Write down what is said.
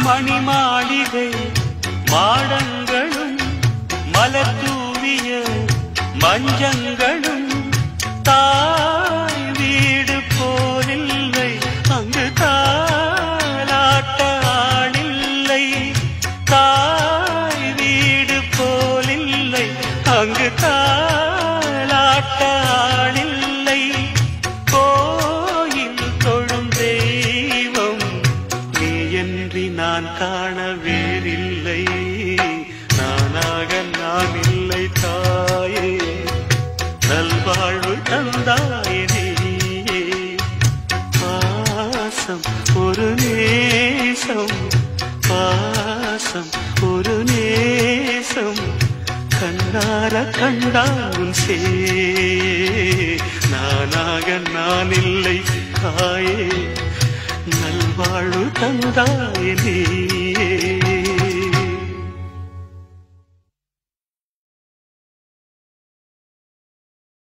மணிமாளிகை மாடங்களும் மலர் தூவிய மஞ்சங்களும் தாய் வீடு போலில்லை அங்கு தாலாட்ட ஆளில்லை தாய் வீடு போலில்லை அங்கு தாலாட்ட ஆளில்லை கோயில் தொழும் தெய்வம் நீ என்று நான் காண வேறில்லை நானாக நான் இல்லை தாயே நல்வாழ்வு தந்தாயே நீயே பாசம் ஒரு நேசம் பாசம் ஒரு நேசம் கண்ணார கண்டாவும் சே நானாக நான் இல்லை தாயே நல்வாழ்வு தந்தாயே நீயே